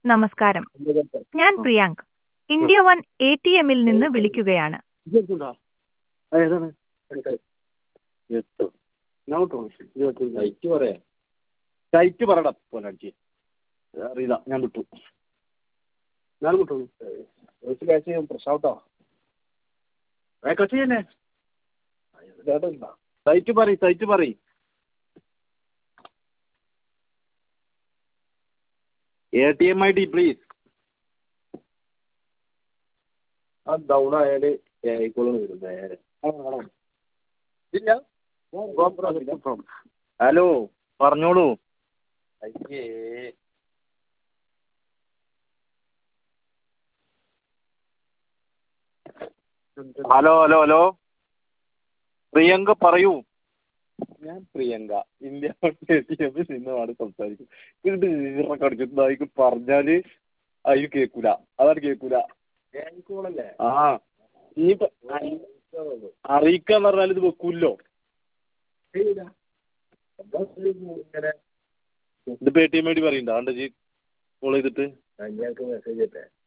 നമസ്കാരം ഞാൻ Priyank India one A T എമ്മിൽ നിന്ന് വിളിക്കുകയാണ് ഇതെടുത്തുണ്ടോ ഏതാണ് എട്ടോ നോട്ടോ സൈറ്റ് പറയാം സൈറ്റ് പറയടാ പോലാച്ചി അറിയില്ല ഞാൻ വിട്ടു ഞാൻ വിട്ടു ഒരു കാഴ്ച ചെയ്യാം പ്രശ്നമാട്ടോ കട്ട് ചെയ്യന്നെ സൈറ്റ് പറയും സൈറ്റ് പറയും A T M I D please ആ ഡൗൺ ആയാൽ ആയിക്കോളും വരും നേരെ ഇല്ല ഹലോ പറഞ്ഞോളൂ അയ്യേ ഹലോ ഹലോ ഹലോ പ്രിയങ്ക പറയൂ ഞാൻ പ്രിയങ്ക ഇന്ത്യ എമ്മിൽ നിന്നുമാണ് സംസാരിക്കും ഇത് ഈറ കടിച്ചിട്ടുണ്ടായിരിക്കും പറഞ്ഞാല് അതിന് കേൾക്കൂല അതാണ് കേൾക്കൂല ആ നീ അറിയിക്കാന്ന് പറഞ്ഞാൽ ഇത് വെക്കൂല്ലോ ഇത് T M I D പറയണ്ട ആണ്ട് ജി കോൾ ചെയ്തിട്ട്